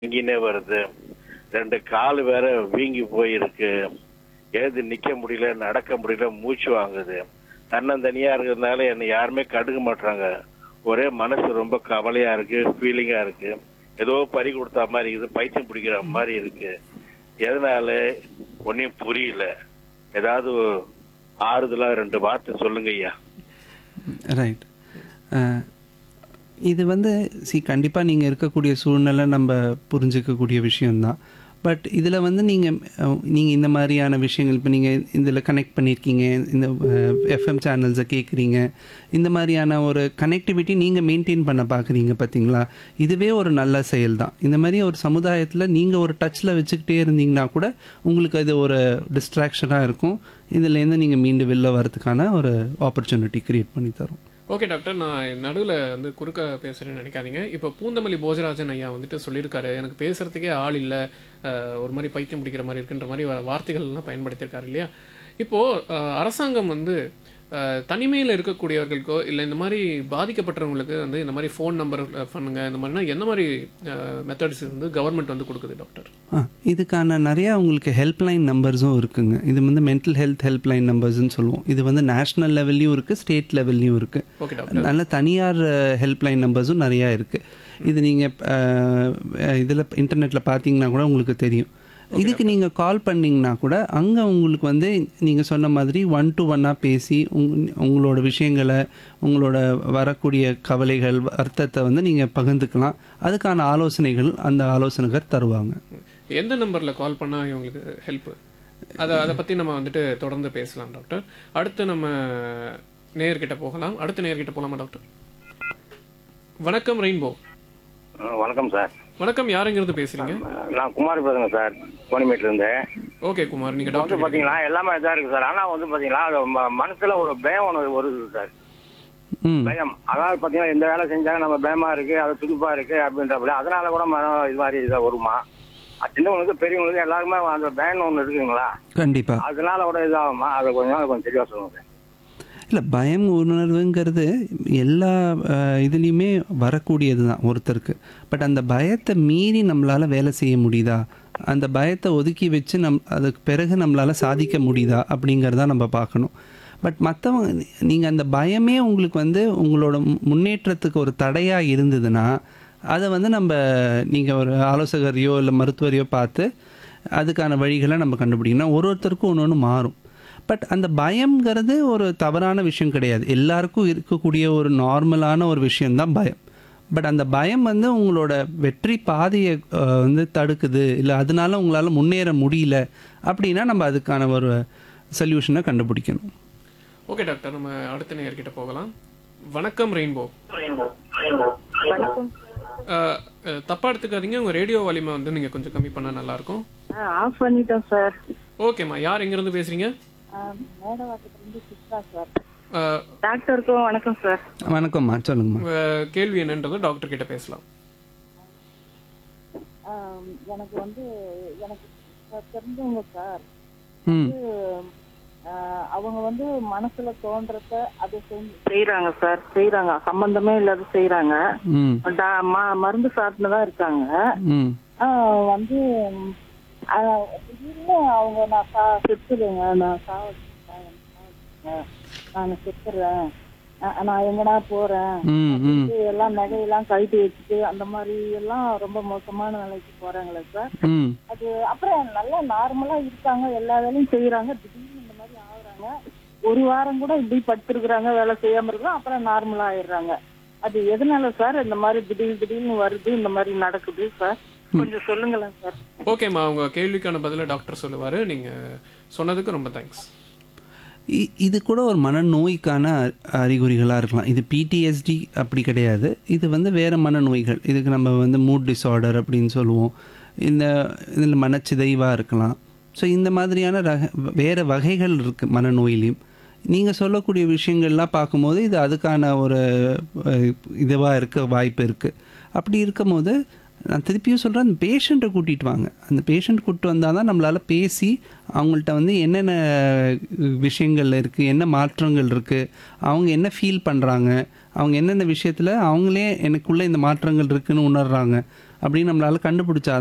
வீங்கினே வருது ரெண்டு கால் வேற வீங்கி போயிருக்கு எழுந்து நிக்க முடியல நடக்க முடியல மூச்சு வாங்குது தன்னந்தனியா இருக்கிறதுனால என்னை யாருமே கண்டுக்க மாட்டாங்க ஒரே மனசு ரொம்ப கவலையா இருக்கு ஃபீலிங்கா இருக்கு ஏதோ பறி கொடுத்த மாதிரி இருக்குது பைத்தியம் பிடிக்கிற மாதிரி இருக்கு எதனால ஒன்னும் புரியல ஏதாவது ஆறுதலா ரெண்டு வார்த்தை சொல்லுங்க ஐயா ரைட் இது வந்து சி கண்டிப்பாக நீங்கள் இருக்கக்கூடிய சூழ்நிலை நம்ம புரிஞ்சிக்கக்கூடிய விஷயம்தான் பட் இதில் வந்து நீங்கள் நீங்கள் இந்த மாதிரியான விஷயங்கள் இப்போ நீங்கள் இதில் கனெக்ட் பண்ணியிருக்கீங்க இந்த எஃப்எம் சேனல்ஸை கேட்குறீங்க இந்த மாதிரியான ஒரு கனெக்டிவிட்டி நீங்கள் மெயின்டைன் பண்ண பார்க்குறீங்க பார்த்தீங்களா இதுவே ஒரு நல்ல செயல் தான் இந்த மாதிரி ஒரு சமுதாயத்தில் நீங்கள் ஒரு டச்சில் வச்சுக்கிட்டே இருந்தீங்கன்னா கூட உங்களுக்கு அது ஒரு டிஸ்ட்ராக்ஷனாக இருக்கும் இதுலேருந்து நீங்கள் மீண்டு வெளில வரதுக்கான ஒரு ஆப்பர்ச்சுனிட்டி க்ரியேட் பண்ணி தரும் ஓகே டாக்டர் நான் நடுவில் வந்து குறுக்க பேசுகிறேன்னு நினைக்காதீங்க இப்போ பூந்தமல்லி போஜராஜன் ஐயா வந்துட்டு சொல்லியிருக்காரு எனக்கு பேசுறதுக்கே ஆள் இல்லை ஒரு மாதிரி பைத்தியம் பிடிக்கிற மாதிரி இருக்குன்ற மாதிரி வா- வார்த்தைகள்லாம் பயன்படுத்தியிருக்காரு இல்லையா இப்போது அஹ், அரசாங்கம் வந்து தனிமையில் இருக்கக்கூடியவர்களுக்கோ இல்லை இந்த மாதிரி பாதிக்கப்பட்டவங்களுக்கு வந்து இந்த மாதிரி ஃபோன் நம்பர் பண்ணுங்க இந்த மாதிரினா என்ன மாதிரி மெத்தட்ஸ் வந்து கவர்மெண்ட் வந்து கொடுக்குது டாக்டர் ஆ இதுக்கான நிறையா உங்களுக்கு ஹெல்ப்லைன் நம்பர்ஸும் இருக்குங்க இது வந்து மென்டல் ஹெல்த் ஹெல்ப்லைன் நம்பர்ஸ்னு சொல்லுவோம் இது வந்து நேஷ்னல் லெவல்லையும் இருக்குது ஸ்டேட் லெவல்லையும் இருக்குது ஓகே டாக்டர் நல்ல தனியார் ஹெல்ப்லைன் நம்பர்ஸும் நிறையா இருக்குது இது நீங்கள் இதில் இன்டர்நெட்டில் பார்த்தீங்கன்னா கூட உங்களுக்கு தெரியும் இதுக்கு நீங்கள் கால் பண்ணிங்கன்னா கூட அங்கே உங்களுக்கு வந்து நீங்கள் சொன்ன மாதிரி ஒன் டு ஒன்னாக பேசி உங் உங்களோட விஷயங்களை உங்களோட வரக்கூடிய கவலைகள் அர்த்தத்தை வந்து நீங்கள் பகிர்ந்துக்கலாம் அதுக்கான ஆலோசனைகள் அந்த ஆலோசனைகர் தருவாங்க எந்த நம்பரில் கால் பண்ணால் இவங்களுக்கு ஹெல்ப் அதை அதை பற்றி நம்ம வந்துட்டு தொடர்ந்து பேசலாம் டாக்டர் அடுத்து நம்ம நேர்கிட்ட போகலாம் அடுத்த நேர்கிட்ட போகலாமா டாக்டர் வணக்கம் ரெயின்போ வணக்கம் சார் வணக்கம் யாருங்கிறது பேசுறீங்க நான் குமார் பேசுறேன் சார் கோணிமேட்ல இருந்து ஓகே குமார் நீங்க வந்து டாக்டர் பாத்தீங்களா எல்லாமே இதா இருக்கு சார் ஆனா வந்து பாத்தீங்களா அது ம- மனசுல ஒரு பயம் ஒன்று வருது சார் ம் பயம் அதாவது பாத்தீங்கன்னா எந்த வேலை செஞ்சாங்க நம்ம பயமா இருக்கு அது துடுப்பா இருக்கு அப்படின்றப்பல அதனால கூட மனம் இது மாதிரி இதா வருமா அது சின்னவங்களுக்கு பெரியவங்களுக்கு எல்லாருமே அந்த பயம் ஒன்று இருக்குங்களா கண்டிப்பாக அதனால கூட இதாகுமா அதை கொஞ்சம் கொஞ்சம் தெளிவா சொல்லுங்க சார் இல்லை பயம் உணர்வுங்கிறது எல்லா அஹ், இதுலேயுமே வரக்கூடியது தான் ஒருத்தருக்கு பட் அந்த பயத்தை மீறி நம்மளால் வேலை செய்ய முடியுதா அந்த பயத்தை ஒதுக்கி வச்சு நம் அதுக்கு பிறகு நம்மளால் சாதிக்க முடியுதா அப்படிங்கிறத நம்ம பார்க்கணும் பட் மற்றவங்க நீங்கள் அந்த பயமே உங்களுக்கு வந்து உங்களோட மு- முன்னேற்றத்துக்கு ஒரு தடையாக இருந்ததுன்னா அதை வந்து நம்ம நீங்கள் ஒரு ஆலோசகரையோ இல்லை மருத்துவரையோ பார்த்து அதுக்கான வழிகளை நம்ம கண்டுபிடிக்கணும் ஒரு ஒருத்தருக்கும் ஒன்று ஒன்று மாறும் பட் அந்த பயம்ங்கிறது ஒரு தவறான விஷயம் கிடையாது எல்லாருக்கும் இருக்கக்கூடிய ஒரு நார்மலான ஒரு விஷயம்தான் பயம் பட் அந்த பயம் வந்து உங்களோட வெற்றி பாதையை அஹ், வந்து தடுக்குது இல்லை அதனால உங்களால் முன்னேற முடியல அப்படின்னா நம்ம அதுக்கான ஒரு சொல்யூஷனை கண்டுபிடிக்கணும் ஓகே டாக்டர் நம்ம அடுத்த நேர்கிட்ட போகலாம் வணக்கம் ரெயின்போ வணக்கம் அஹ், அஹ், தப்பா எடுத்துக்காதீங்க உங்க ரேடியோ வலிமை வந்து நீங்க கொஞ்சம் கம்மி பண்ணா நல்லா இருக்கும் ஆஃப் பண்ணிட்டோம் சார் ஓகேம்மா யார் எங்க இருந்து பேசுறீங்க மேடவாக்கத்துலேருந்து சித்ரா சார் அஹ், டாக்டருக்கும் வணக்கம் சார் வணக்கம்மா சொல்லுங்கம்மா உங்க கேள்வி என்னன்றது டாக்டர் கிட்ட பேசலாம் ஆம், எனக்கு வந்து எனக்கு சார் தெரிஞ்சவங்க சார் ம் ஆ, அவங்க வந்து மனசுல தோன்றத அதை செய்யறாங்க சார் செய்யறாங்க சம்பந்தமே இல்லாத செய்யறாங்க ம் மருந்து சாப்பிட்டு தான் இருக்காங்க ம் ஆ, வந்து ஆ, திடீர்னு அவங்க நான் சா செத்துடுங்க நான் சாவடிச்சுங்க நான் செத்துறேன் ஆ, நான் எங்கடா போறேன் ம் ம் இது எல்லாம் நகையெல்லாம் கழட்டி வச்சுட்டு அந்த மாதிரி எல்லாம் ரொம்ப மோசமான நிலைக்கு போறாங்களே சார் ம் அது அப்புறம் நல்லா நார்மலா இருக்காங்க எல்லா வேலையும் செய்யறாங்க திடீர்னு இந்த மாதிரி ஆகுறாங்க ஒரு வாரம் கூட இப்படி படுத்திருக்கிறாங்க வேலை செய்யாம இருக்கிறோம் அப்புறம் நார்மலா ஆயிடுறாங்க அது எதனால சார் இந்த மாதிரி திடீர் திடீர்னு வருது இந்த மாதிரி நடக்குது சார் கொஞ்சம் சொல்லுங்களேன் சார் ஓகேம்மா உங்க கேள்விக்கான பதில டாக்டர் சொல்லுவாரு நீங்க சொன்னதுக்கு ரொம்ப தேங்க்ஸ் இ- இது கூட ஒரு மனநோய்க்கான அறிகுறிகளாக இருக்கலாம் இது பிடிஎஸ்டி அப்படி கிடையாது இது வந்து வேறு மனநோய்கள் இதுக்கு நம்ம வந்து மூட் டிஸார்டர் அப்படின்னு சொல்லுவோம் இந்த இதில் மனச்சிதைவாக இருக்கலாம் ஸோ இந்த மாதிரியான ரக வேறு வகைகள் இருக்குது மனநோயிலையும் நீங்கள் சொல்லக்கூடிய விஷயங்கள்லாம் பார்க்கும்போது இது அதுக்கான ஒரு இதுவாக இருக்க வாய்ப்பு இருக்குது அப்படி இருக்கும்போது நான் திருப்பியும் சொல்கிறேன் அந்த பேஷண்ட்டை கூட்டிகிட்டு வாங்க அந்த பேஷண்ட் கூப்பிட்டு வந்தால் தான் நம்மளால் பேசி அவங்கள்ட்ட வந்து என்னென்ன விஷயங்கள் இருக்குது என்ன மாற்றங்கள் இருக்குது அவங்க என்ன ஃபீல் பண்ணுறாங்க அவங்க என்னென்ன விஷயத்தில் அவங்களே எனக்குள்ளே இந்த மாற்றங்கள் இருக்குன்னு உணர்றாங்க அப்படின்னு நம்மளால கண்டுபிடிச்சா